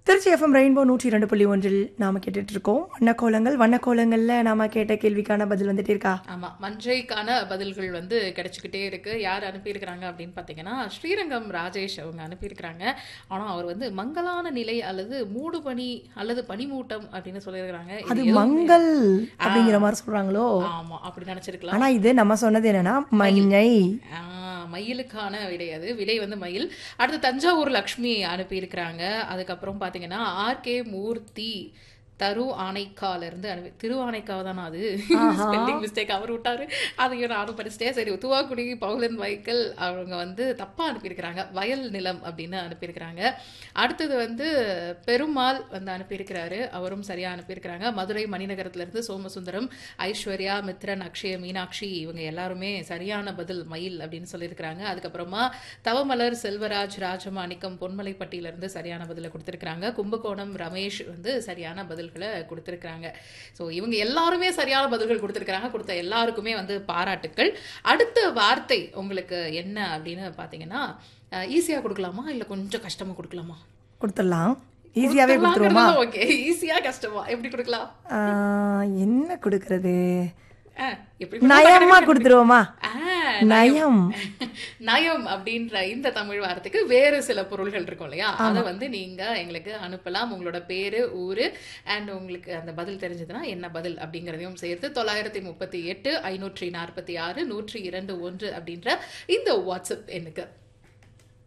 Trichy FM rainbow நூற்றி இரண்டு புள்ளி ஒன்றில் நாம கேட்டுட்டு இருக்கோம் வண்ணக்கோலங்கள் வண்ணக்கோலங்கள்ல நாம கேட்ட கேள்விக்கான பதில் வந்துட்டு இருக்கா ஆமா மஞ்சைக்கான பதில்கள் வந்து கிடைச்சிக்கிட்டே இருக்கு யார் அனுப்பியிருக்கிறாங்க அப்படின்னு பார்த்தீங்கன்னா ஸ்ரீரங்கம் ராஜேஷ் அவங்க அனுப்பியிருக்கிறாங்க ஆனா அவர் வந்து மங்கலான நிலை அல்லது மூடுபனி அல்லது பனிமூட்டம் அப்படின்னு சொல்லியிருக்கிறாங்க இது அது எதுவுமே- மங்கள் அப்படிங்கிற மாதிரி சொல்றாங்களோ ஆமா அப்படி நினைச்சிருக்கலாம் ஆனா இது நம்ம சொன்னது என்னன்னா மஞ்சை ஆ, மயிலுக்கான விடை அது விடை வந்து மயில் அடுத்து தஞ்சாவூர் லக்ஷ்மி அனுப்பியிருக்கிறாங்க அதுக்கப்புறம் பார்த்தீங்கன்னா ஆர்கே மூர்த்தி தரு ஆனைக்கால இருந்து அனுப்பி திரு ஆனைக்காவை தானே அது ஸ்பெல்லிங் மிஸ்டேக் அவர் விட்டாரு அதையும் நானும் படிச்சிட்டேன் சரி துவாக்குடி பவுலன் மைக்கேல் அவங்க வந்து தப்பா அனுப்பியிருக்கிறாங்க வயல் நிலம் அப்படின்னு அனுப்பியிருக்கிறாங்க அடுத்தது வந்து பெருமாள் வந்து அனுப்பியிருக்கிறாரு அவரும் சரியா அனுப்பியிருக்கிறாங்க மதுரை மணிநகரத்துல இருந்து சோமசுந்தரம் ஐஸ்வர்யா மித்ரன் அக்ஷய மீனாட்சி இவங்க எல்லாருமே சரியான பதில் மயில் அப்படின்னு சொல்லியிருக்கிறாங்க அதுக்கப்புறமா தவமலர் செல்வராஜ் ராஜமாணிக்கம் பொன்மலைப்பட்டியில இருந்து சரியான பதிலை கொடுத்திருக்கிறாங்க கும்பகோணம் ரமேஷ் வந்து சரியான பதில்களை கொடுத்திருக்கிறாங்க ஸோ இவங்க எல்லாருமே சரியான பதில்கள் கொடுத்திருக்கிறாங்க கொடுத்த எல்லாருக்குமே வந்து பாராட்டுக்கள் அடுத்த வார்த்தை உங்களுக்கு என்ன அப்படின்னு பார்த்தீங்கன்னா ஈஸியாக கொடுக்கலாமா இல்லை கொஞ்சம் கஷ்டமா கொடுக்கலாமா கொடுத்துடலாம் ஈஸியாவே கொடுத்துருவோமா ஓகே ஈஸியா கஷ்டமா எப்படி கொடுக்கலாம் ஆஹ், என்ன கொடுக்கறது ஆ, எப்படி நயமா கொடுத்துருவோமா ஆ, நயம் நயம் அப்படின்ற இந்த தமிழ் வார்த்தைக்கு வேறு சில பொருள்கள் இருக்கும் இல்லையா அதை வந்து நீங்க எங்களுக்கு அனுப்பலாம் உங்களோட பேரு ஊரு அண்ட் உங்களுக்கு அந்த பதில் தெரிஞ்சதுன்னா என்ன பதில் அப்படிங்கிறதையும் சேர்த்து தொள்ளாயிரத்தி முப்பத்தி எட்டு ஐநூற்றி நாற்பத்தி ஆறு நூற்றி இரண்டு ஒன்று அப்படின்ற இந்த வாட்ஸ்அப் எண்ணுக்கு